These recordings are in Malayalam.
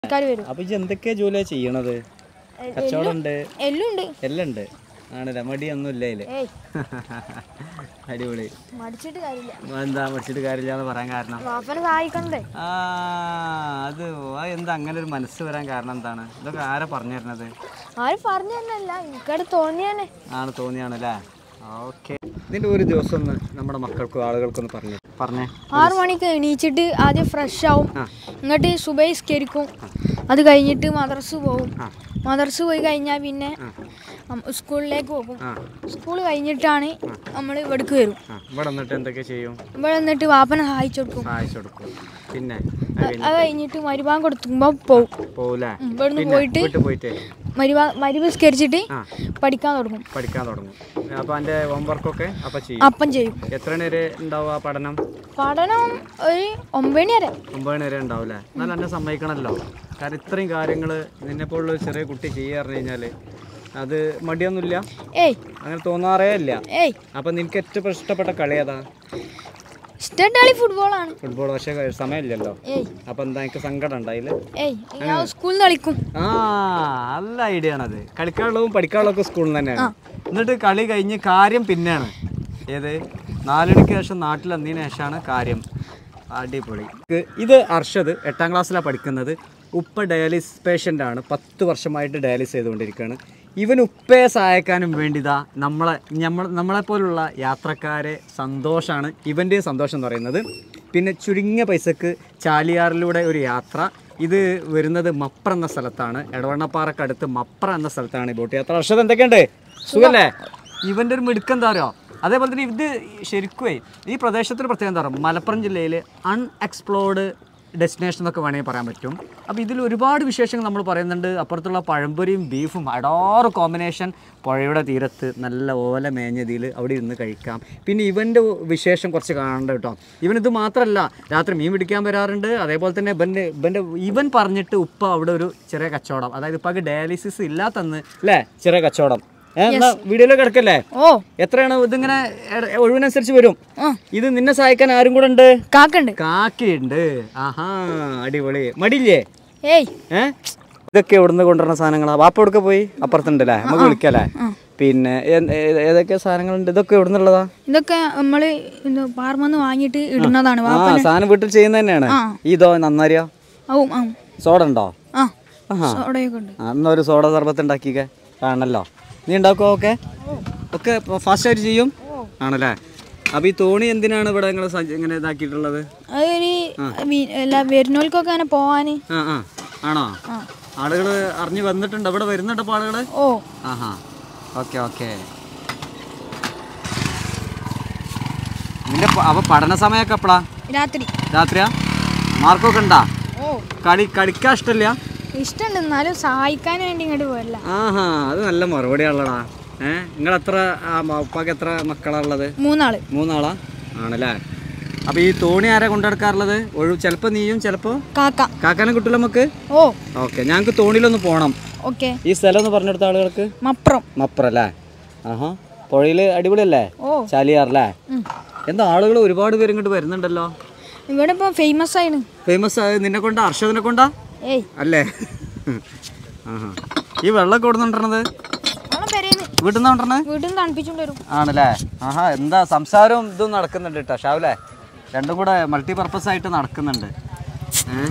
ആൾക്കാർ വരും അപ്പൊ ഇജ്ജ് എന്തൊക്കെയാ ജോലിയാ ചെയ്യണത് കച്ചവടം ഉണ്ട് എല്ലാം ഉണ്ട് എല്ലാം ഉണ്ട് ആണല്ലേ മടിയൊന്നും ഇല്ല അതില് ഏയ് അടിപൊളി മടിച്ചിട്ട് കാര്യമില്ല എന്താ പഠിച്ചിട്ട് കാര്യമില്ല എന്ന് പറയാൻ കാരണം വാപ്പനെ സഹായിക്കണ്ടേ ആ അത് ആ എന്താ അങ്ങനെ ഒരു മനസ്സ് വരാൻ കാരണം എന്താണ് ഇതൊക്കെ ആരാ പറഞ്ഞു തരുന്നത് ആരും പറഞ്ഞു തന്നല്ല എനിക്കത് തോന്നിയാനെ ആണ് തോന്നിയാണല്ലേ ഓക്കെ ഇതിന്റെ ഒരു ദിവസം ഒന്ന് നമ്മുടെ മക്കൾക്കും ആളുകൾക്കൊന്ന് പറഞ്ഞു പറഞ്ഞേ ആറു മണിക്ക് എണീച്ചിട്ട് ആദ്യം ഫ്രഷ് ആവും ഇങ്ങോട്ട് സുബൈസ്കരിക്കും അത് കഴിഞ്ഞിട്ട് മദ്രസ് പോകും മദ്രസ് പോയി കഴിഞ്ഞാൽ പിന്നെ അം- സ്കൂളിലേക്ക് പോകും ആ സ്കൂൾ കഴിഞ്ഞിട്ടാണ് നമ്മൾ ഇവിടേക്ക് വരും ആ ഇവിടെ വന്നിട്ട് എന്തൊക്കെ ചെയ്യും ഇവിടെ നിന്നിട്ട് വാപ്പനെ സഹായിച്ചു കൊടുക്കും സഹായിച്ചു കൊടുക്കും പിന്നെ അത് കഴിഞ്ഞിട്ട് മരുഭാൻ കൊടുക്കുമ്പോൾ പോകും പോകൂലേ ഉം, ഇവിടുന്ന് പിന്നെ പോയിട്ട് വീട്ടിൽ പോയിട്ട് മരുഭാ മരുവിസ്കരിച്ചിട്ട് ആ പഠിക്കാൻ തുടങ്ങും പഠിക്കാൻ തുടങ്ങും അപ്പൊ അതിന്റെ ഹോംവർക്കൊക്കെ അപ്പൊ ചെയ്യും അപ്പം ചെയ്യും എത്ര മണി വരെ ഉണ്ടാവും ആ പഠനം പഠനം ഒരു ഒമ്പത് മണി വരെ ഒമ്പത് മണി വരെ ഉണ്ടാവില്ലേ എന്നാലും എന്നെ സമ്മതിക്കണമല്ലോ കാരണം ഇത്രയും കാര്യങ്ങൾ നിന്നെപ്പോലുള്ള ഒരു ചെറിയ കുട്ടി ചെയ്യുക പറഞ്ഞു കഴിഞ്ഞാൽ അത് മടിയൊന്നുമില്ല ഏയ് അങ്ങനെ തോന്നാറേ ഇല്ല ഏയ് അപ്പൊ നിനക്ക് ഏറ്റവും ഇഷ്ടപ്പെട്ട കളി ഏതാ ഇഷ്ടപ്പെട്ട കളി ഫുട്ബോളാണ് ഫുട്ബോൾ പക്ഷേ സമയമില്ലല്ലോ ഏയ് അപ്പൊ എന്താ എനിക്ക് സങ്കടം ഉണ്ടായില്ല ഏയ് ഞാൻ സ്കൂളിൽ നിന്ന് കളിക്കും ആ നല്ല ഐഡിയ ആണത് കളിക്കാനുള്ളതും പഠിക്കാനുള്ളതൊക്കെ സ്കൂളിൽ തന്നെയാണ് എന്നിട്ട് കളി കഴിഞ്ഞ് കാര്യം പിന്നെയാണ് ഏത് നാലുമണിക്ക് ശേഷം നാട്ടിൽ വന്നതിന് ശേഷമാണ് കാര്യം അടിപൊളി ഇത് ഇത് അർഷദ് എട്ടാം ക്ലാസ്സിലാണ് പഠിക്കുന്നത് ഉപ്പ ഡയാലിസ് പേഷ്യൻ്റ് ആണ് പത്ത് വർഷമായിട്ട് ഡയാലിസ് ചെയ്തുകൊണ്ടിരിക്കുകയാണ് ഇവൻ ഉപ്പയെ സഹായിക്കാനും വേണ്ടിതാ നമ്മളെ നമ്മൾ നമ്മളെപ്പോലുള്ള യാത്രക്കാരെ സന്തോഷമാണ് ഇവൻ്റെയും സന്തോഷം എന്ന് പറയുന്നത് പിന്നെ ചുരുങ്ങിയ പൈസക്ക് ചാലിയാറിലൂടെ ഒരു യാത്ര ഇത് വരുന്നത് മപ്ര എന്ന സ്ഥലത്താണ് എടവണ്ണപ്പാറക്കടുത്ത് മപ്ര എന്ന സ്ഥലത്താണ് ഈ ബോട്ട് യാത്ര അർഷദ് എന്തൊക്കെയുണ്ട് സുഖല്ലേ ഇവൻ്റെ ഒരു മിടുക്കം എന്താ പറയുക അതേപോലെ തന്നെ ഇത് ശരിക്കുമേ ഈ പ്രദേശത്തിന് പ്രത്യേകം എന്താ പറയുക മലപ്പുറം ജില്ലയിൽ അൺഎക്സ്പ്ലോർഡ് ഡെസ്റ്റിനേഷൻ എന്നൊക്കെ വേണമെങ്കിൽ പറയാൻ പറ്റും അപ്പോൾ ഇതിൽ ഒരുപാട് വിശേഷങ്ങൾ നമ്മൾ പറയുന്നുണ്ട് അപ്പുറത്തുള്ള പഴംപൊരിയും ബീഫും അടാറ് കോമ്പിനേഷൻ പുഴയുടെ തീരത്ത് നല്ല ഓല മേഞ്ഞതിൽ അവിടെ ഇരുന്ന് കഴിക്കാം പിന്നെ ഇവൻ്റെ വിശേഷം കുറച്ച് കാണണ്ട കേട്ടോ ഇവനിത് മാത്രമല്ല രാത്രി മീൻ പിടിക്കാൻ വരാറുണ്ട് അതേപോലെ തന്നെ ഇവൻ്റെ ഇവൻ്റെ ഇവൻ പറഞ്ഞിട്ട് ഉപ്പ അവിടെ ഒരു ചെറിയ കച്ചവടം അതായത് ഇപ്പം ഡയാലിസിസ് ഇല്ലാത്തന്ന് അല്ലേ ചെറിയ കച്ചവടം ഏ, എന്നാ വീഡിയോയിൽ കിടക്കല്ലേ ഓ എത്രയാണ് ഇതിങ്ങനെ എട- ഒഴിവിനനുസരിച്ച് വരും ആ ഇത് നിന്നെ സഹായിക്കാൻ ആരും കൂടെ ഉണ്ട് കാക്കുണ്ട് കാക്കയുണ്ട് ആഹാ അടിപൊളി മടിയില്ലേ ഏയ് ഏ ഇതൊക്കെ എവിടുന്ന് കൊണ്ടുവരുന്ന സാധനങ്ങളാ വാപ്പ എവിടുക്കെ പോയി അപ്പുറത്തുണ്ടല്ലേ നമുക്ക് വിളിക്കല്ലേ പിന്നെ ഏ- ഏ- ഏതൊക്കെ സാധനങ്ങളുണ്ട് ഇതൊക്കെ എവിടുന്നുള്ളതാ ഇതൊക്കെ നമ്മൾ പാർമെന്ന് വാങ്ങിയിട്ട് ഇടുന്നതാണ് ആ വാപ്പ സാധനം വീട്ടിൽ ചെയ്യുന്ന തന്നെയാണ് ആ. ഇതോ നന്നാരിയോ ആവും ആവും സോഡ ഉണ്ടോ ആ ആഹാ സോഡയൊക്കെ ഉണ്ട് ആ, എന്നാ ഒരു സോഡ സർബത്ത് ഉണ്ടാക്കിക്കേ കാണണല്ലോ നീ ഉണ്ടാക്കുമോ ഒക്കെ ഒക്കെ ഫാസ്റ്റ് ആയിട്ട് ചെയ്യും ആണല്ലേ അപ്പൊ ഈ തോണി എന്തിനാണ് ഇവിടെ നിങ്ങൾ ഇങ്ങനെ ഇതാക്കിയിട്ടുള്ളത് അതൊരു വി- എല്ലാ വരുന്നവർക്കൊക്കെ അങ്ങനെ പോവാന് ആ ആ ആണോ ആ ആളുകൾ അറിഞ്ഞു വന്നിട്ടുണ്ട് ഇവിടെ വരുന്നുണ്ട് അപ്പോൾ ആളുകൾ ഓ ആഹാ ഓക്കെ ഓക്കെ നിന്റെ പ- അപ്പൊ പഠന സമയമൊക്കെ എപ്പോഴാ രാത്രി രാത്രിയാ മാർക്കൊക്കെ ഉണ്ടാ ഓ കളി കളിക്കാൻ ഇഷ്ടമില്ല ഇഷ്ടമുണ്ട് എന്നാലും സഹായിക്കാൻ വേണ്ടി ഇങ്ങോട്ട് പോരല്ല ആഹാ അത് നല്ല മറുപടിയാണല്ലോടാ ഏ നിങ്ങൾ എത്ര ആ ഉപ്പാക്ക് എത്ര മക്കളാ ഉള്ളത് മൂന്നാള് മൂന്നാളാ ആണല്ലേ അപ്പൊ ഈ തോണി ആരാ കൊണ്ടെടുക്കാറുള്ളത് ഒഴിവ് ചിലപ്പോ നീയും ചിലപ്പോ കാക്ക കാക്കാനും കിട്ടില്ല നമുക്ക് ഓ ഓക്കെ ഞങ്ങൾക്ക് തോണിയിലൊന്ന് പോണം ഓക്കെ ഈ സ്ഥലം ഒന്ന് പറഞ്ഞെടുത്ത ആളുകൾക്ക് മപ്രം മപ്പറല്ലേ ആഹാ പുഴയില് അടിപൊളിയല്ലേ ഓ ചാലിയാറല്ലേ ഉം. എന്താ ആളുകൾ ഒരുപാട് പേര് ഇങ്ങോട്ട് വരുന്നുണ്ടല്ലോ ഇവിടെ ഇപ്പോൾ ഫേമസ് ആണ് ഫേമസ് ആയത് നിന്നെ കൊണ്ടാ അർഷദിനെ കൊണ്ടാ ഏയ് അല്ലേ ആഹാ ഈ വെള്ളമൊക്കെ എവിടെ നിന്നിട്ടത് ഓണം പെരേന്ന് വീട്ടിൽ നിന്ന് കൊണ്ടിരണേ വീട്ടിൽ നിന്ന് തണുപ്പിച്ചുകൊണ്ട് വരും ആണല്ലേ ആഹാ എന്താ സംസാരവും ഇതും നടക്കുന്നുണ്ട് കേട്ടോ ഷാവിലെ രണ്ടും കൂടെ മൾട്ടി പർപ്പസ് ആയിട്ട് നടക്കുന്നുണ്ട് ഏ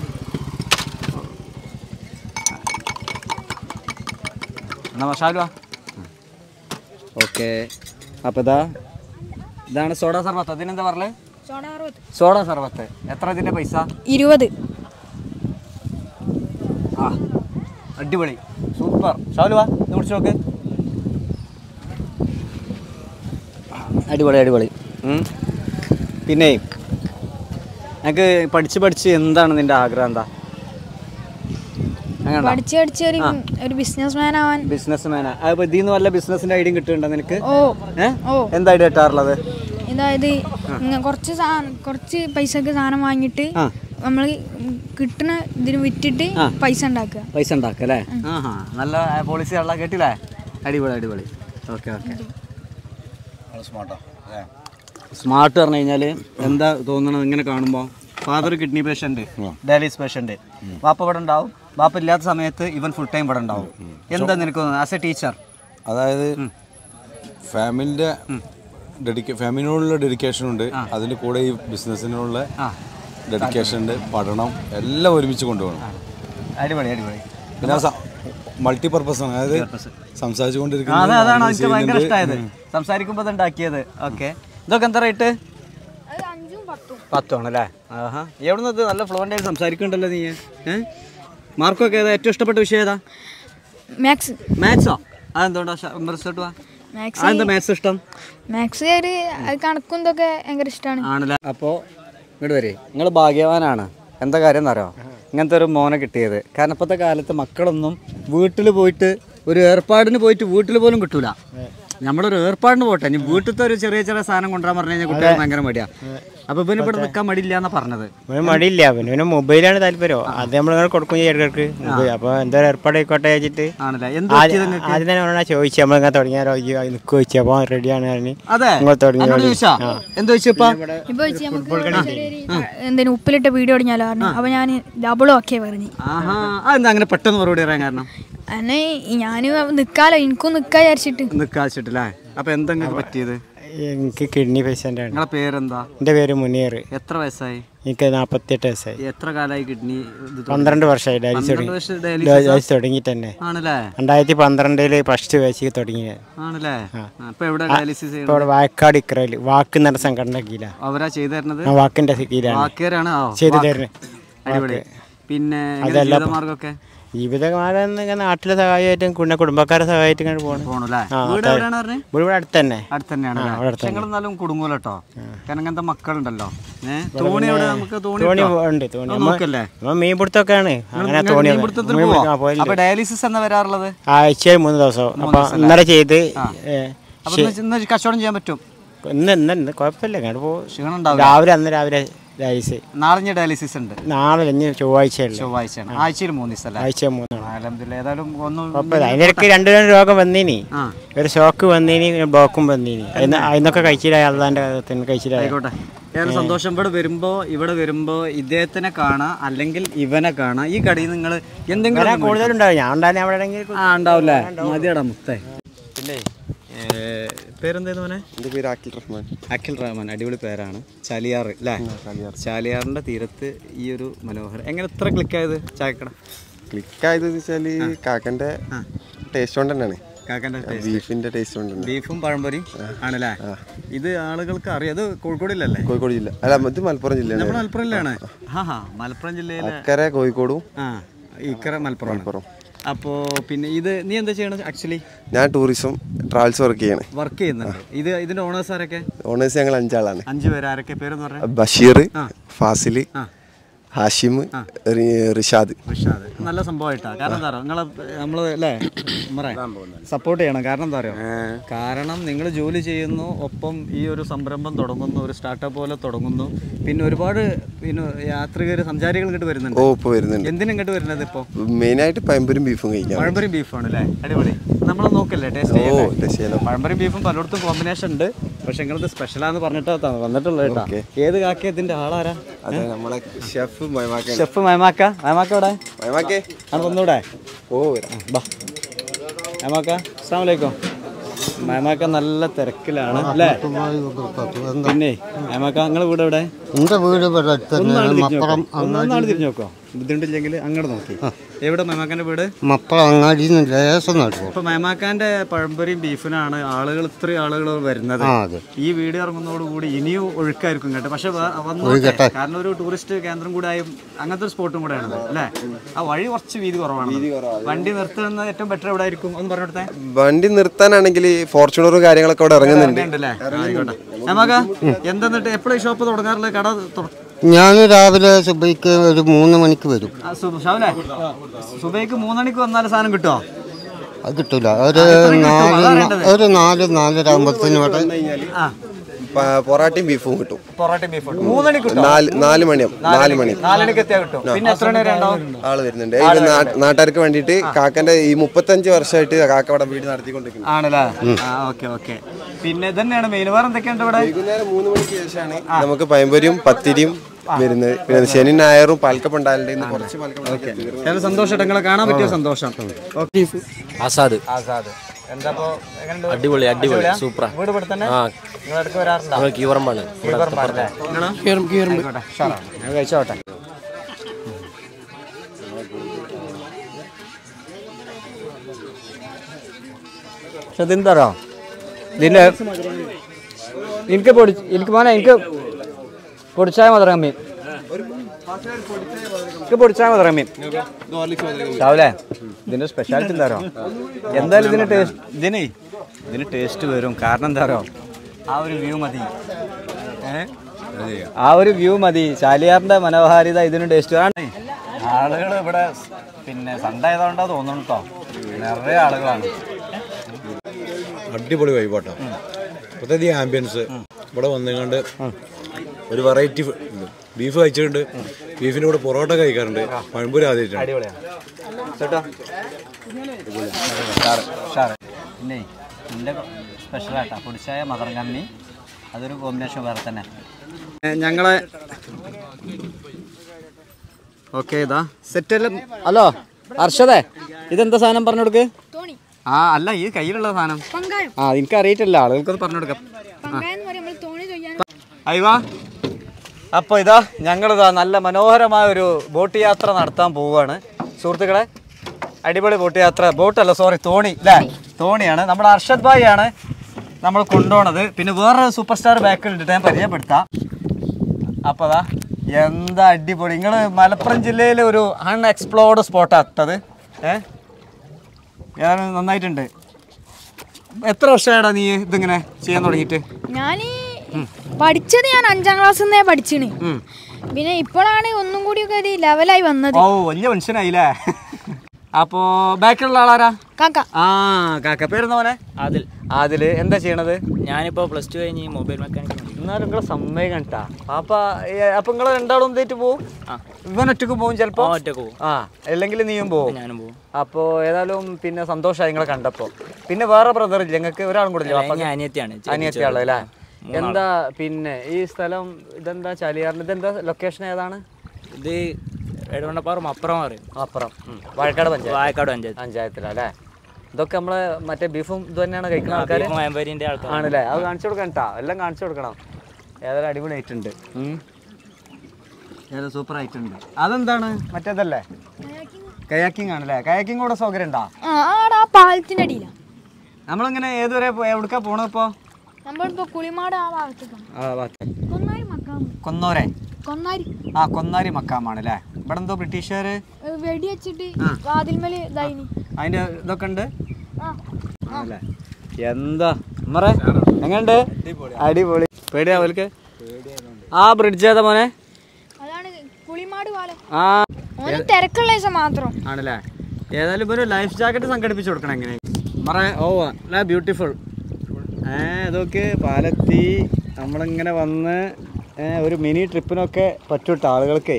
എന്നാ ഷാലു ഓക്കെ അപ്പോൾ ഇതാ ഇതാണ് സോഡ സർബത്ത് അതിനെന്താ പറഞ്ഞത് സോഡ അറുപത് സോഡ സർബത്ത് എത്ര ഇതിൻ്റെ പൈസ ഇരുപത് ആ അടിപൊളി സൂപ്പർ ഷാലു വാ ഇത് കുടിച്ച് നോക്ക് അടിപൊളി അടിപൊളി ഉം. പിന്നെ എനിക്ക് പഠിച്ച് പഠിച്ച് എന്താണ് നിന്റെ ആഗ്രഹം എന്താ അങ്ങനെ പഠിച്ച് പഠിച്ച് ഒരു ഒരു ബിസിനസ് മാൻ ആവാൻ ബിസിനസ് മാനാ അപ്പോൾ ഇതിൽ നിന്ന് വല്ല ബിസിനസിന്റെ ഐഡിയ കിട്ടുന്നുണ്ടോ നിനക്ക് ഓ ഏ ഓ എന്താ ഐഡിയ കിട്ടാറുള്ളത് അതായത് ഇങ്ങ കുറച്ച് സാധനം കുറച്ച് പൈസക്ക് സാധനം വാങ്ങിയിട്ട് ആ നമ്മൾ കിട്ടുന്ന ഇതിന് വിറ്റിട്ട് ആ. പൈസ ഉണ്ടാക്കുക പൈസ ഉണ്ടാക്കുക അല്ലേ ആഹാ നല്ല പോളിസി ഉള്ള കേട്ടില്ലേ അടിപൊളി അടിപൊളി ഓക്കെ ഓക്കെ സ്മാർട്ട് പറഞ്ഞു കഴിഞ്ഞാൽ എന്താ തോന്നണത് ഇങ്ങനെ കാണുമ്പോൾ father kidney patient dialysis patient വാപ്പ ഇവിടെ ഉണ്ടാവും ബാപ്പ ഇല്ലാത്ത സമയത്ത് ഇവൻ ഫുൾ ടൈം ഇവിടെ ഉണ്ടാവും എന്താ നിനക്ക് ആസ് എ ടീച്ചർ അതായത് ഫാമിലിന്റെ ഡെഡിക്ക ഫാമിലിനോടുള്ള ഡെഡിക്കേഷൻ ഉണ്ട് അതിന്റെ കൂടെ ഈ ബിസിനസ്സിനുള്ള ഡെഡിക്കേഷൻ ഉണ്ട് പഠനം എല്ലാം ഒരുമിച്ച് കൊണ്ടുപോകണം അടിപൊളി അടിപൊളി പിന്നെ മൾട്ടി പർപ്പസ് ആണ് അതായത് ആ, അതെ സംസാരിച്ചുകൊണ്ടിരിക്കുന്നത് അതാണ് എനിക്ക് ഭയങ്കര ഇഷ്ടമായത് സംസാരിക്കുമ്പോൾ അത് ഉണ്ടാക്കിയത് ഓക്കെ ഇതൊക്കെ എന്താ റേറ്റ് അത് അഞ്ചും പത്തും പത്തുമാണ് അല്ലേ ആഹാ എവിടെ നിന്ന് നല്ല ഫ്ലുവൻ്റ് ആയിട്ട് സംസാരിക്കുന്നുണ്ടല്ലോ നീ ഏ മാർക്കൊക്കെ ഏതാ ഏറ്റവും ഇഷ്ടപ്പെട്ട വിഷയം ഏതാ മാത്സ് മാത്സോ അതെന്തുകൊണ്ടാ റിസൾട്ട് വാ മാത്സ് അതെന്താ മാത്സ് ഇഷ്ടം മാത്സ് ഒരു അത് കണക്കും ഇതൊക്കെ ഭയങ്കര ഇഷ്ടമാണ് ആണല്ലേ അപ്പോൾ ഇങ്ങോട്ട് വരെ നിങ്ങൾ ഭാഗ്യവാനാണ് എന്താ കാര്യം എന്നറിയോ ഇങ്ങനത്തെ ഒരു മോനെ കിട്ടിയത് കാരണം ഇപ്പോഴത്തെ കാലത്ത് മക്കളൊന്നും വീട്ടിൽ പോയിട്ട് ഒരു ഏർപ്പാടിന് പോയിട്ട് വീട്ടിൽ പോലും കിട്ടൂല നമ്മളൊരു ഏർപ്പാടിന് പോട്ടെ ഇനി വീട്ടിലത്തെ ഒരു ചെറിയ ചെറിയ സാധനം കൊണ്ടുവരാൻ പറഞ്ഞു കഴിഞ്ഞാൽ കുട്ടികൾ ഭയങ്കര മടിയാ അപ്പൊ ഇവന് ഇവിടെ നിൽക്കാൻ മടിയില്ല എന്നാ പറഞ്ഞത് അവന് മടിയില്ല പിന്നെ പിന്നെ മൊബൈലാണ് താല്പര്യം അത് നമ്മൾ കൊടുക്കും ചെയ്യും ഇടയ്ക്ക് അപ്പോൾ എന്തോ ഏർപ്പാട് ആയിക്കോട്ടെ വെച്ചിട്ട് ആണല്ലേ എന്ത് ആദ്യം ആദ്യം തന്നെ അവനോട് ചോദിച്ചു നമ്മളിങ്ങനെ തുടങ്ങിയാലോ നിൽക്കുക ചോദിച്ചു അപ്പോൾ റെഡിയാണ് പറഞ്ഞ് അതെ നിങ്ങൾ തുടങ്ങി എന്നോട് ചോദിച്ചാ എന്ത് ചോദിച്ചപ്പാ ഇപ്പൊ വെച്ച് നമുക്ക് ചെറിയൊരു എന്തേലും ഉപ്പിലിട്ട വീഡിയോ അടിഞ്ഞാലോ പറഞ്ഞു അപ്പൊ ഞാൻ ഡബിളും ഒക്കെ പറഞ്ഞു ആഹാ അതെന്താ അങ്ങനെ പെട്ടെന്ന് മറുപടി പറയാൻ കാരണം അന്നെ ഞാൻ നിക്കാലോ എനിക്കും നിക്കാ വിചാരിച്ചിട്ട് നിക്കാച്ചിട്ടില്ലേ അപ്പൊ എന്തെങ്കിലും പറ്റിയത് എനിക്ക് കിഡ്നി പേഷ്യൻ്റ് ആണ് നിങ്ങളെ പേരെന്താ എൻ്റെ പേര് മുനീർ എത്ര വയസ്സായി എനിക്ക് നാൽപ്പത്തെട്ട് വയസ്സായി എത്ര കാലമായി കിഡ്നി ഇത് തുടങ്ങി? പന്ത്രണ്ട് വർഷമായി ഡയാലിസ് പന്ത്രണ്ട് തുടങ്ങി വർഷം dialysis ആ? ഡയാലിസ് തുടങ്ങി തന്നെ ആണല്ലേ രണ്ടായിരത്തി പന്ത്രണ്ടില് ഫസ്റ്റ് വയസ്സിൽ തുടങ്ങി ഞാൻ ആണല്ലേ അപ്പൊ എവിടെ ഡയാലിസിസ് ഇപ്പോൾ ചെയ്യണം ഇവിടെ വായക്കാട് ഇക്രയിൽ വാക്ക് എന്ന സംഘടന കീഴിലാണ് അവരാ ചെയ്തു തരുന്നത് ആ വാക്കിൻ്റെ കീഴിലാണ് വാക്കേരാണ് ആ, ചെയ്തു വാക്ക്. തരുന്നത് അടിപൊളി പിന്നെ എങ്ങനെ ജീവിതമാർഗ്ഗമൊക്കെ ജീവിതകാലം നാട്ടിലെ സഹായമായിട്ടും പിന്നെ കുടുംബക്കാരെ സഹായമായിട്ടും ഇങ്ങനെ പോകണം പോണല്ലേ ആ, വീട് അതെ. എവിടെയാണ് പറഞ്ഞത് ഇവിടെ ഇവിടെ അടുത്ത് തന്നെ അടുത്ത് തന്നെയാണ് ആ, അവിടെ അടുത്ത് പക്ഷെ എന്നാലും കുടുങ്ങൂല കേട്ടോ കാരണം അങ്ങനത്തെ മക്കളുണ്ടല്ലോ ഏഹ് തോണി എവിടെ നമുക്ക് തോണി തോണി കിട്ടോ? ഉണ്ട് തോണി ഒന്ന് നമ്മ നോക്കല്ലേ നമ്മ മീൻ പിടുത്തൊക്കെയാണ് അങ്ങനെ നിങ്ങൾ തോണി മീൻ പിടുത്തത്തിന് മീൻ പോവോ? പിടിക്കാൻ പോയില്ല. അപ്പൊ ഡയാലിസിസ് എന്നാ വരാറുള്ളത് ആഴ്ചയിൽ മൂന്ന് ദിവസം അപ്പൊ ഇന്നലെ ചെയ്ത് ഏ, അപ്പൊ ഇന്ന് ഇന്ന് കച്ചവടം ചെയ്യാൻ പറ്റും ഇന്ന് ഇന്ന് ഇന്ന് കുഴപ്പമില്ല അങ്ങനെ പോ ക്ഷീണം ഉണ്ടാവില്ല രാവിലെ അന്ന് രാവിലെ ഡയാലിസ് നാളെ ഞാൻ ഡയാലിസിസ് ഉണ്ട് നാളെ ഇനി ചൊവ്വാഴ്ചയല്ലേ ചൊവ്വാഴ്ചയാണ് ആഴ്ചയിൽ മൂന്ന് ദിവസം അല്ലേ ആഴ്ച മൂന്നാണ് അലഹമില്ല ഏതായാലും ഒന്നും കുഴപ്പമില്ല അതിനിടയ്ക്ക് രണ്ടു രണ്ട് രോഗം വന്നീനി ആ ഒരു ഷോക്ക് വന്നീനി ബ്ലോക്കും വന്നീനി അതിന് അതിനൊക്കെ കഴിച്ചില്ല അള്ളാന്റെ തന്നെ കഴിച്ചില്ല ആയിക്കോട്ടെ ഏതായാലും സന്തോഷം ഇവിടെ വരുമ്പോ ഇവിടെ വരുമ്പോ ഇദ്ദേഹത്തിനെ കാണാം അല്ലെങ്കിൽ ഇവനെ കാണാം ഈ കടയിൽ നിങ്ങൾ എന്തെങ്കിലും ഒന്ന് കൂടുതലുണ്ടാവും ഞാൻ ഉണ്ടായാലും അവിടെ എവിടെയെങ്കിലും ആ ഉണ്ടാവില്ലേ മതിയടാ മുത്തേ പിന്നെ പേരെന്തായിരുന്നു മോനെ എൻ്റെ പേര് അഖിൽ റഹ്മാൻ അഖിൽ റഹ്മാൻ അടിപൊളി പേരാണ് ചാലിയാറ് അല്ലേ ചാലിയാറിന്റെ തീരത്ത് ഈ ഒരു മനോഹരം എങ്ങനെ ഇത്ര ക്ലിക്കായത് ചായക്കട ക്ലിക്കായത് വെച്ചാൽ കാക്കൻ്റെ ടേസ്റ്റ് കൊണ്ട് തന്നെയാണ് കാക്കൻ്റെ ബീഫിൻ്റെ ടേസ്റ്റ് കൊണ്ട് തന്നെ ബീഫും പഴംപൊരിയും ആണല്ലേ ഇത് ആളുകൾക്ക് അറിയാം അത് കോഴിക്കോടിലല്ലേ കോഴിക്കോട് ജില്ല അല്ല ഇത് മലപ്പുറം ജില്ലയാണ് നമ്മുടെ മലപ്പുറം ജില്ലയാണ് ഹാ ഹാ മലപ്പുറം ജില്ലയിലെ അക്കരെ കോഴിക്കോടും ആ ഇക്കര മലപ്പുറം മലപ്പുറം അപ്പോൾ പിന്നെ ഇത് നീ എന്താ ചെയ്യണത് ആക്ച്വലി ഞാൻ ടൂറിസം ട്രാവൽസ് വർക്ക് ചെയ്യാണ് വർക്ക് ചെയ്യുന്നുണ്ട് ഇത് ഇതിന്റെ ഓണേഴ്സ് ആരൊക്കെ ഓണേഴ്സ് ഞങ്ങൾ അഞ്ചാളാണ് അഞ്ചു പേര് ആരൊക്കെ പേരെന്ന് പറഞ്ഞാൽ ബഷീർ ഫാസിൽ ആ. ഹാഷിം റി- റിഷാദ് റിഷാദ് നല്ല സംഭവമായിട്ടാ കാരണം എന്താ പറയുക നിങ്ങളെ നമ്മള് അല്ലേ സപ്പോർട്ട് ചെയ്യണം കാരണം എന്താ പറയുക കാരണം നിങ്ങൾ ജോലി ചെയ്യുന്നു ഒപ്പം ഈ ഒരു സംരംഭം തുടങ്ങുന്നു ഒരു സ്റ്റാർട്ടപ്പ് പോലെ തുടങ്ങുന്നു പിന്നെ ഒരുപാട് പിന്നെ യാത്രികർ സഞ്ചാരികൾ ഇങ്ങോട്ട് വരുന്നുണ്ട് ഓ ഇപ്പോൾ വരുന്നുണ്ട് എന്തിനും ഇങ്ങോട്ട് വരുന്നത് ഇപ്പോൾ മെയിനായിട്ട് പഴംപൊരും ബീഫും കഴിക്കാം പഴംപൊരി ബീഫാണ് അല്ലേ അടിപൊളി നമ്മൾ നോക്കല്ലേ ടേസ്റ്റ് ഓ ചെയ്യല്ലേ ടേസ്റ്റ് ചെയ്യാലോ പഴംപൊരി ബീഫും പലയിടത്തും കോമ്പിനേഷൻ ഉണ്ട് പക്ഷെ നിങ്ങളത് സ്പെഷ്യലാന്ന് പറഞ്ഞിട്ടാ വന്നിട്ടുള്ളത് കേട്ടോ ഏത് കാക്ക ഇതിന്റെ ആളാരാ അതെ നമ്മളെ ഷെഫ് മയമാക്കാണ് ഷെഫ് മയമാക്ക മയമാക്ക ഇവിടെ മയമാക്കേ ആണ് വന്നൂടെ ഓ വരാം ബാ മയമാക്ക അസ്സാം വലൈക്കും മയമാക്ക നല്ല തിരക്കിലാണ് അല്ലേ പിന്നെ മയമാക്ക നിങ്ങളെ വീട് എവിടെ എന്റെ വീട് ഇവിടെ അടുത്ത് ഒന്നാണ് തന്നെയാണ് തിരിഞ്ഞു മപ്പുറം നോക്കോ ഒന്നാണ് തിരിഞ്ഞു നോക്കോ ബുദ്ധിമുട്ടില്ലെങ്കിൽ അങ്ങോട്ട് നോക്കി എവിടെ മയമാക്കാന്റെ വീട് മപ്പുറം അങ്ങാടിയിൽ നിന്ന് ലേശം നടക്കും ഇപ്പൊ മയമാക്കാന്റെ പഴംപൊരിയും ബീഫിനാണ് ആളുകൾ ഇത്രയും ആളുകൾ വരുന്നത് ആ അതെ ഈ വീഡിയോ ഇറങ്ങുന്നതോടുകൂടി ഇനിയും ഒഴുക്കായിരിക്കും കേട്ടോ പക്ഷെ വ- വന്നോട്ടെ കാരണം ഒരു ടൂറിസ്റ്റ് കേന്ദ്രം കൂടെ ആയും അങ്ങനത്തെ ഒരു സ്പോട്ടും കൂടെ ആണ് അല്ലേ ആ വഴി കുറച്ച് വീതി കുറവാണ് വണ്ടി നിർത്തുന്നത് ഏറ്റവും ബെറ്റർ എവിടെ ആയിരിക്കും ഒന്ന് പറഞ്ഞിടത്തെ വണ്ടി നിർത്താനാണെങ്കിൽ ഫോർച്യൂണർ കാര്യങ്ങളൊക്കെ അവിടെ ഇറങ്ങുന്നുണ്ട് ഉണ്ടല്ലേ ആയിക്കോട്ടെ നമുക്ക് എന്തെന്നിട്ട് എപ്പോഴും ഷോപ്പ് തുടങ്ങാറുള്ളത് കട തുറ- ഞാൻ രാവിലെ സുബൈക്ക് ഒരു മൂന്ന് മണിക്ക് വരും ആ, സു- ഷാവുലേ സുബൈക്ക് മൂന്നണിക്ക് വന്നാൽ സാധനം കിട്ടുമോ അത് കിട്ടൂല ഒരു നാല് ഒരു നാല് നാലര ആകുമ്പത്തിന് ഇവിടെ ആ പ- പൊറാട്ടയും ബീഫും കിട്ടും പൊറോട്ടയും ബീഫ് മൂന്നണിക്ക് കിട്ടും നാല് നാല് മണിയാവും നാല് മണി നാലണിക്ക് എത്തിയാൽ കിട്ടും പിന്നെ എത്ര മണി വരെ ഉണ്ടാവും ആള് വരുന്നുണ്ട് ഇത് നാ- നാട്ടുകാർക്ക് വേണ്ടിയിട്ട് കാക്കന്റെ ഈ മുപ്പത്തഞ്ച് വർഷമായിട്ട് കാക്ക അവിടെ വീട് നടത്തിക്കൊണ്ടിരിക്കുന്നത് ആണല്ലേ ആ ഓക്കെ ഓക്കെ പിന്നെ ഇതന്നെയാണ് മെയിൻ വേറെ എന്തൊക്കെയുണ്ട് ഇവിടെ വൈകുന്നേരം മൂന്ന് മണിക്ക് ശേഷമാണ് നമുക്ക് പഴംപൊരിയും പത്തിരിയും വരുന്നത് പിന്നെ ശനി ഞായറും പാൽക്കപ്പ് ഉണ്ടാകലുണ്ട് ഇന്ന് കുറച്ച് പാൽക്കപ്പ് ഏതായാലും സന്തോഷം നിങ്ങളെ കാണാൻ പറ്റിയ സന്തോഷം ഓക്കെ ആസാദ് ആസാദ് എന്താ ഇപ്പോ എങ്ങനെയുണ്ട്? അടിപൊളി അടിപൊളി അടിപൊളിയാ? സൂപ്പറാ വീട് ഇവിടെ തന്നെ ആ നിങ്ങൾ ഇടയ്ക്ക് വരാറുണ്ടോ ഞങ്ങൾ കീവറമ്പാണ് കീവർമാരല്ലേ? നിങ്ങളോ? ആയിക്കോട്ടെ, ഉഷാറാണ്. ഞാൻ കഴിച്ചോട്ടെ പക്ഷെ ഇതെന്താറോ ഇതിന്റെ എനിക്ക് പൊടി എനിക്ക് മോനെ എനിക്ക് പൊടിച്ചായ മധുരം കമ്മി എനിക്ക് പൊടിച്ചായ മധുരം കമ്മി രാവിലെ ഇതിന്റെ സ്പെഷ്യാലിറ്റി എന്താ പറയുക എന്തായാലും ഇതിന് ടേസ്റ്റ് ഇതിന് ഇതിന് ടേസ്റ്റ് വരും കാരണം എന്താ പറയുക ആ ഒരു വ്യൂ മതി ഏ? ആ ഒരു വ്യൂ മതി ചാലിയാറിന്റെ മനോഹാരിത ഇതിന് ടേസ്റ്റ് ആണ് ആളുകൾ ഇവിടെ പിന്നെ സൺഡേ ആയതുകൊണ്ടാ തോന്നുന്നു കേട്ടോ നിറയെ ആളുകളാണ് അടിപൊളി വൈബാട്ടോ പ്രത്യേകിച്ച് ഈ ആംബിയൻസ് ഇവിടെ വന്നുകൊണ്ട് ഒരു വെറൈറ്റി ബീഫ് കഴിച്ചിട്ടുണ്ട് ബീഫിന്റെ കൂടെ പൊറോട്ട കഴിക്കാറുണ്ട് പഴംപൂരി ആദ്യമായിട്ടാണ് അടിപൊളിയാണ് ചേട്ടാ ഉഷാറ് ഉഷാറ് പിന്നെ എൻ്റെ സ്പെഷ്യലായിട്ടാ പൊടിച്ചായ മദർ കണ്ണി അതൊരു കോമ്പിനേഷൻ വേറെ തന്നെ ഞങ്ങളെ ഓക്കെ ഇതാ സെറ്റ് എല്ലാം ഹലോ അർഷദേ ഇതെന്താ സാധനം പറഞ്ഞു കൊടുക്ക് തോണി ആ അല്ല ഈ കയ്യിലുള്ള സാധനം പങ്കായം ആ എനിക്ക് അറിയിട്ടില്ല ആളുകൾക്കത് പറഞ്ഞു കൊടുക്കാം പങ്കായം എന്ന് പറയുമ്പോൾ തോണി തൊയ്യാൻ അയ്വാ അപ്പോൾ ഇതാ ഞങ്ങളിതാ നല്ല മനോഹരമായ ഒരു ബോട്ട് യാത്ര നടത്താൻ പോവുകയാണ് സുഹൃത്തുക്കളെ അടിപൊളി ബോട്ട് യാത്ര ബോട്ടല്ല സോറി തോണി അല്ലേ തോണിയാണ് നമ്മുടെ അർഷദ് ഭായി ആണ് നമ്മൾ കൊണ്ടുപോണത് പിന്നെ വേറൊരു സൂപ്പർ സ്റ്റാർ ബാക്കിൽ ഇട്ടിട്ട് ഞാൻ പരിചയപ്പെടുത്താം അപ്പോൾ അതാ എന്താ അടിപൊളി നിങ്ങൾ മലപ്പുറം ജില്ലയിലെ ഒരു അൺഎക്സ്പ്ലോർഡ് സ്പോട്ടാണ് ഇട്ടത് ഏ ഏതായാലും നന്നായിട്ടുണ്ട് എത്ര വർഷമായിടാ നീ ഇതിങ്ങനെ ചെയ്യാൻ തുടങ്ങിയിട്ട് ഞാൻ പഠിച്ചത് ഞാൻ അഞ്ചാം ക്ലാസ്സിൽ നിന്നേ പഠിച്ചിന് ഉം. പിന്നെ ഇപ്പോഴാണ് ഒന്നും കൂടിയൊക്കെ ഒരു ലെവലായി വന്നത് ഓ വലിയ മനുഷ്യനായില്ലേ അപ്പോ ബാക്കിലുള്ള ആളാരാ കാക്ക ആ കാക്ക പേരുന്ന മോനെ അതിൽ അതില് എന്താ ചെയ്യണത് ഞാനിപ്പോൾ പ്ലസ് ടു കഴിഞ്ഞ് മൊബൈൽ മെക്കാനിക് എന്നാലും നിങ്ങളെ സമ്മതം കണ്ടാ പാപ്പ ഏ, അപ്പൊ നിങ്ങള് രണ്ടാളും എന്തേറ്റ് പോവും ആ. ഇവൻ ഒറ്റക്ക് പോവും ചിലപ്പോ ഒറ്റക്ക് പോകും ആ അല്ലെങ്കിൽ നീയും പോവും ഞാനും പോകും അപ്പോ ഏതായാലും പിന്നെ സന്തോഷമായി നിങ്ങളെ കണ്ടപ്പോ പിന്നെ വേറെ ബ്രദർ ഇല്ല നിങ്ങൾക്ക് ഒരാളും കൂടെ ഇല്ലേ? ഞാൻ അനിയത്തിയാണ് അനിയത്തിയാളോ അല്ലേ എന്താ പിന്നെ ഈ സ്ഥലം ഇതെന്താ ചാലിയാറിന് ഇതെന്താ ലൊക്കേഷൻ ഏതാണ് ഇത് എടവണ്ണപ്പാറും അപ്പുറം പറയും അപ്പുറം വാഴക്കാട് പഞ്ചായത്ത് വായക്കാട് പഞ്ചായത്ത് പഞ്ചായത്തിലല്ലേ ഇതൊക്കെ നമ്മളെ മറ്റേ ബീഫും ഇത് തന്നെയാണ് കഴിക്കുന്ന ആൾക്കാർ വയമ്പരിൻ്റെ ആൾക്കാർ ആണല്ലേ അത് കാണിച്ചു കൊടുക്കണം കേട്ടോ എല്ലാം കാണിച്ചു കൊടുക്കണം ഏതായാലും അടിപൊളി ആയിട്ടുണ്ട് ഏതായാലും സൂപ്പർ ആയിട്ടുണ്ട് അതെന്താണ് മറ്റേതല്ലേ കയാക്കിംഗ് ആണല്ലേ കയാക്കിംഗ് കൂടെ സൗകര്യം ഉണ്ടോ ആ ആടെ ആ പാലത്തിൻ്റെ അടിയിലാണ് നമ്മളിങ്ങനെ ഏതുവരെ പോ- എവിടേക്കാ പോണത് ഇപ്പോൾ നമ്മളിപ്പോൾ കുളിമാട് ആ ഭാഗത്തേക്കാണ് കൊന്നാരി മക്കാം കൊന്നോരെ കൊന്നാരി ആ കൊന്നാരി മക്കാമാണ് അല്ലേ ഇവിടെ എന്തോ ബ്രിട്ടീഷുകാർ ഏ, വെടി വെച്ചിട്ട് വാതിൽമേൽ ഇതായിനി അതിൻ്റെ ഇതൊക്കെ ഉണ്ട് ആ ആണല്ലേ എന്താ ഉമ്മറെ എങ്ങനെയുണ്ട് അടിപൊളി പേടിയാ അവർക്ക് ആ ബ്രിഡ്ജ് ഏതാ മോനെ അതാണ് കുളിമാട് പാലം ആ ഓന് തിരക്കുള്ള ദിവസം മാത്രം ആണല്ലേ ഏതായാലും ഇപ്പൊ ഒരു ലൈഫ് ജാക്കറ്റ് സംഘടിപ്പിച്ചു കൊടുക്കണം എങ്ങനെ മറ ഓ അല്ല ബ്യൂട്ടിഫുൾ ഏ ഇതൊക്കെ പാലത്തി നമ്മളിങ്ങനെ വന്ന് ഏ, ഒരു മിനി ട്രിപ്പിനൊക്കെ പറ്റൂട്ടോ ആളുകൾക്ക്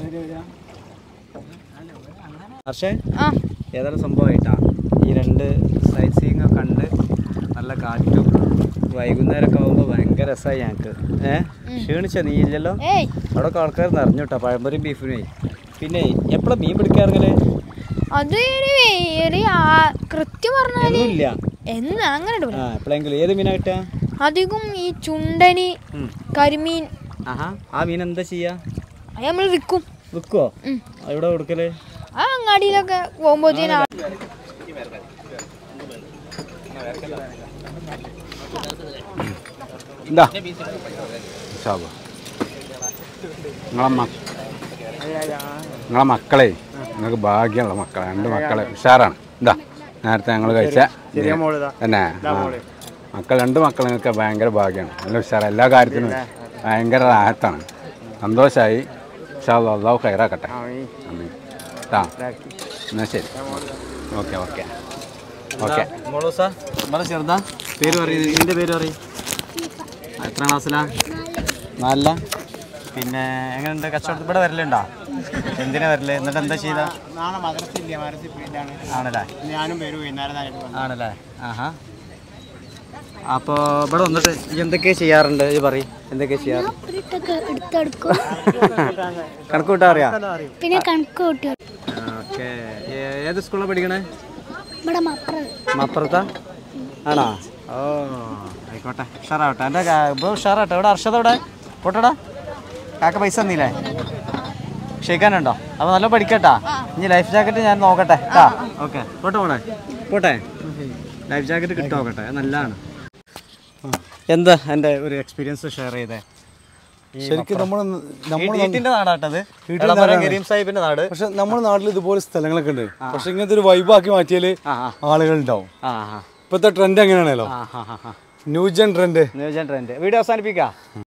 പക്ഷേ ആ ഏതായാലും സംഭവമായിട്ടാ ഈ രണ്ട് സൈറ്റ് സീയിങ് ഒക്കെ കണ്ട് നല്ല കാറ്റും വൈകുന്നേരമൊക്കെ ആകുമ്പോൾ ഭയങ്കര രസമായി ഞങ്ങൾക്ക് ഏഹ് ക്ഷീണിച്ച നീ ഇല്ലല്ലോ ഏയ് അവിടെയൊക്കെ ആൾക്കാർ നിറഞ്ഞു കേട്ടോ പഴംപൊരിയും ബീഫിനേ പിന്നെ എപ്പോഴാണ് മീൻ പിടിക്കാറിങ്ങനെ അത് ഒരു ഒരു ആ- കൃത്യം പറഞ്ഞാല് ഒന്നുമില്ല എന്ന് അങ്ങനെ ഇടൂല ആ എപ്പോഴെങ്കിലും ഏത് മീനാ കിട്ടുക അധികം ഈ ചുണ്ടന് ഉം. കരിമീൻ ആഹാ ആ മീൻ എന്താ ചെയ്യാ അത് നമ്മൾ വിൽക്കും വിൽക്കുവോ ഉം. എവിടെ കൊടുക്കല് ആ അങ്ങാടിയിലൊക്കെ പോകുമ്പോഴത്തേനും എന്താ നിങ്ങളെ മ നിങ്ങളെ മക്കളെ നിങ്ങൾക്ക് ഭാഗ്യമുള്ള മക്കളെ രണ്ട് മക്കളെ ഉഷാറാണ് എന്താ നേരത്തെ ഞങ്ങൾ കഴിച്ച തന്നെ ആ. മക്കൾ രണ്ട് മക്കൾ നിങ്ങൾക്ക് ഭയങ്കര ഭാഗ്യമാണ് നല്ല ഉഷാറ് എല്ലാ കാര്യത്തിനും ഭയങ്കര റാഹത്താണ് സന്തോഷമായി ഉഷാറ് അള്ളാഹു കയറാക്കട്ടെ ആ എന്നാ ശരി ഓക്കെ ഓക്കെ ഓക്കെ മോളൂസ നമ്മളെ ചെറുതാ പേര് പറയുന്നത് നിന്റെ പേര് പറയും എത്ര ക്ലാസ്സിലാ നാലില പിന്നെ എങ്ങനെയുണ്ട് കച്ചവടം ഇവിടെ വരലുണ്ടോ എന്തിനാ വരല് എന്നിട്ട് എന്താ ചെയ്ത നാളെ മദ്രസ ഇല്ല മദ്രസ പോയിട്ടാണ് ആണല്ലേ ഞാനും വരും വൈകുന്നേരം നാലായിട്ട് ആണല്ലേ ആഹാ അപ്പോൾ ഇവിടെ വന്നിട്ട് ഇജ്ജ് എന്തൊക്കെ ചെയ്യാറുണ്ട് ഈ പറയും എന്തൊക്കെ ചെയ്യാറ് എടുത്തെടുക്കും കണക്ക് കൂട്ടാ അറിയാം പിന്നെ കണക്ക് കൂട്ടി ഓക്കെ ഏത് സ്കൂളിലാണ് പഠിക്കണേ ഇവിടെ മപ്പറ മപ്പുറത്താ ആണോ ഓ ആയിക്കോട്ടെ ഉഷാറാവട്ടെ എൻ്റെ ഇപ്പോൾ ഉഷാറാട്ടെ ഇവിടെ അർഷത ഇവിടെ പോട്ടടാ കാക്ക പൈസ തന്നില്ലേ ക്ഷയിക്കാനുണ്ടോ അപ്പോൾ നല്ല പഠിക്കട്ടാ ഇനി ലൈഫ് ജാക്കറ്റ് ഞാൻ നോക്കട്ടെ കേട്ടാ ഓക്കെ പോട്ടെ പോണേ പോട്ടെ ലൈഫ് ജാക്കറ്റ് കിട്ടും നോക്കട്ടെ അത് നല്ലതാണ് എന്താ എൻ്റെ ഒരു എക്സ്പീരിയൻസ് ഷെയർ ചെയ്തേ ശരിക്കും നമ്മൾ നമ്മൾ വീട്ടിന്റെ നാടാട്ടത് വീട്ടിന്റെ നാടാണ്. കരീം സാഹിബിന്റെ നാട് പക്ഷെ നമ്മുടെ നാട്ടിൽ ഇതുപോലെ സ്ഥലങ്ങളൊക്കെ ഉണ്ട് പക്ഷെ ഇങ്ങനത്തെ ഒരു വൈബാക്കി മാറ്റിയാൽ ആളുകൾ ഉണ്ടാവും ആ ആ ഇപ്പോഴത്തെ ട്രെൻഡ് എങ്ങനെയാണല്ലോ ആ ആ ആ new gen trend new gen trend video അവസാനിപ്പിക്കാം